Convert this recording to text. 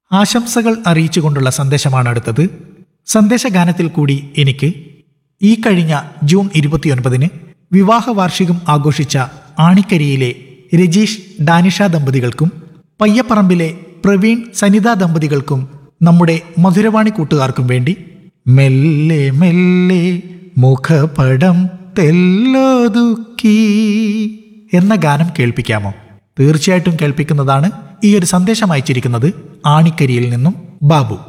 ആശംസകൾ അറിയിച്ചുകൊണ്ടുള്ള സന്ദേശമാണ് അടുത്തത് സന്ദേശഗാനത്തിൽ കൂടി എനിക്ക് ഈ കഴിഞ്ഞ ജൂൺ ഇരുപത്തിയൊൻപതിന് വിവാഹ വാർഷികം ആഘോഷിച്ച ആണിക്കരിയിലെ രജീഷ് ഡാനിഷ ദമ്പതികൾക്കും പയ്യപ്പറമ്പിലെ പ്രവീൺ സനിത ദമ്പതികൾക്കും നമ്മുടെ മധുരവാണി കൂട്ടുകാർക്കും വേണ്ടി മെല്ലെ മെല്ലെ മുഖപടം തെല്ലൊതുക്കി എന്ന ഗാനം കേൾപ്പിക്കാമോ തീർച്ചയായിട്ടും കേൾപ്പിക്കുന്നതാണ് ഈ ഒരു സന്ദേശം അയച്ചിരിക്കുന്നത് ആണിക്കരിയിൽ നിന്നും ബാബു